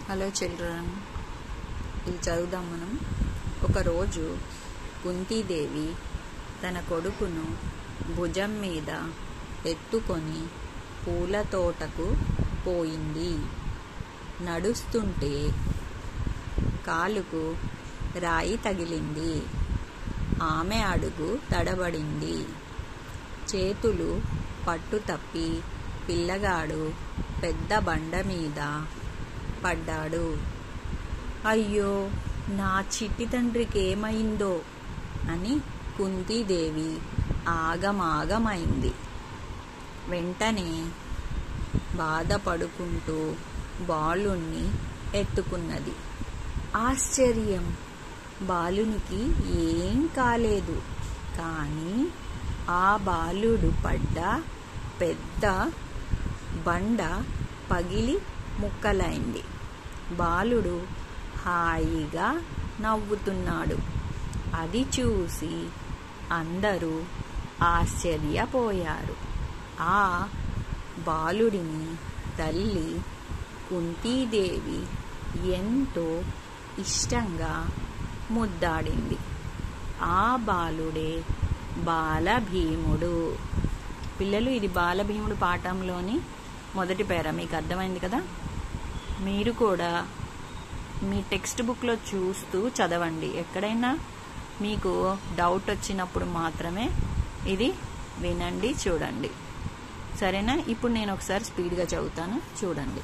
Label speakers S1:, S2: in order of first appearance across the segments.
S1: hello children ఇది చదువుదాం మనం ఒకరోజు కుంతీదేవి తన కొడుకును భుజం మీద ఎత్తుకొని పూల తోటకు పోయింది నడుస్తుంటే కాలుకు రాయి తగిలింది ఆమె అడుగు తడబడింది చేతులు పట్టు తప్పి పిల్లగాడు పెద్ద బండ మీద పడ్డాడు అయ్యో నా చిట్టి తండ్రికి ఏమైందో అని కుంతీదేవి ఆగమాగమైంది వెంటనే బాధపడుకుంటూ బాలుణ్ణి ఎత్తుకున్నది ఆశ్చర్యం బాలునికి ఏం కాలేదు కానీ ఆ బాలుడు పడ్డ పెద్ద బండ పగిలి ముక్కలైంది బాలుడు హాయిగా నవ్వుతున్నాడు అది చూసి అందరూ ఆశ్చర్యపోయారు ఆ బాలుడిని తల్లి కుంతీదేవి ఎంతో ఇష్టంగా ముద్దాడింది ఆ బాలుడే బాలభీముడు పిల్లలు ఇది బాలభీముడు పాఠంలోని మొదటి పేర మీకు అర్థమైంది కదా మీరు కూడా మీ టెక్స్ట్ బుక్లో చూస్తూ చదవండి ఎక్కడైనా మీకు డౌట్ వచ్చినప్పుడు మాత్రమే ఇది వినండి చూడండి సరేనా ఇప్పుడు నేను ఒకసారి స్పీడ్గా చదువుతాను చూడండి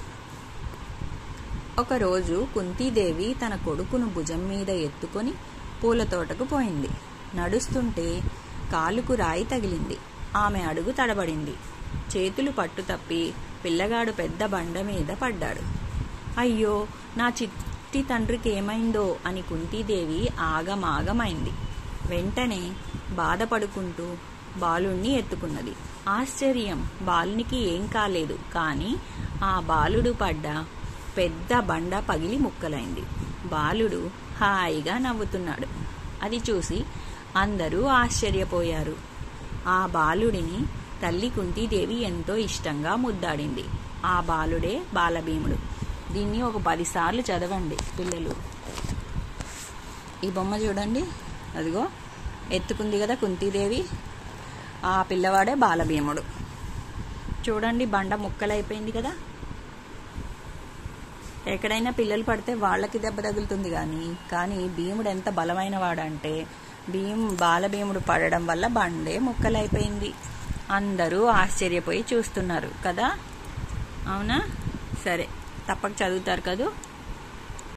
S1: ఒకరోజు కుంతీదేవి తన కొడుకును భుజం మీద ఎత్తుకొని పూల తోటకు పోయింది నడుస్తుంటే కాలుకు రాయి తగిలింది ఆమె అడుగు తడబడింది చేతులు పట్టు తప్పి పిల్లగాడు పెద్ద బండ మీద పడ్డాడు అయ్యో నా చిట్టి తండ్రికి ఏమైందో అని కుంతీదేవి ఆగమాగమైంది వెంటనే బాధపడుకుంటూ బాలుణ్ణి ఎత్తుకున్నది ఆశ్చర్యం బాలునికి ఏం కాలేదు కానీ ఆ బాలుడు పడ్డ పెద్ద బండ పగిలి ముక్కలైంది బాలుడు హాయిగా నవ్వుతున్నాడు అది చూసి అందరూ ఆశ్చర్యపోయారు ఆ బాలుడిని తల్లి కుంతీదేవి ఎంతో ఇష్టంగా ముద్దాడింది ఆ బాలుడే బాలభీముడు దీన్ని ఒక పదిసార్లు చదవండి పిల్లలు ఈ బొమ్మ చూడండి అదిగో ఎత్తుకుంది కదా కుంతీదేవి ఆ పిల్లవాడే బాలభీముడు చూడండి బండ ముక్కలైపోయింది కదా ఎక్కడైనా పిల్లలు పడితే వాళ్ళకి దెబ్బ తగులుతుంది కానీ కానీ భీముడు ఎంత బలమైన వాడంటే భీమ్ బాలభీముడు పడడం వల్ల బండే ముక్కలైపోయింది అందరూ ఆశ్చర్యపోయి చూస్తున్నారు కదా అవునా సరే తప్పక చదువుతారు కదూ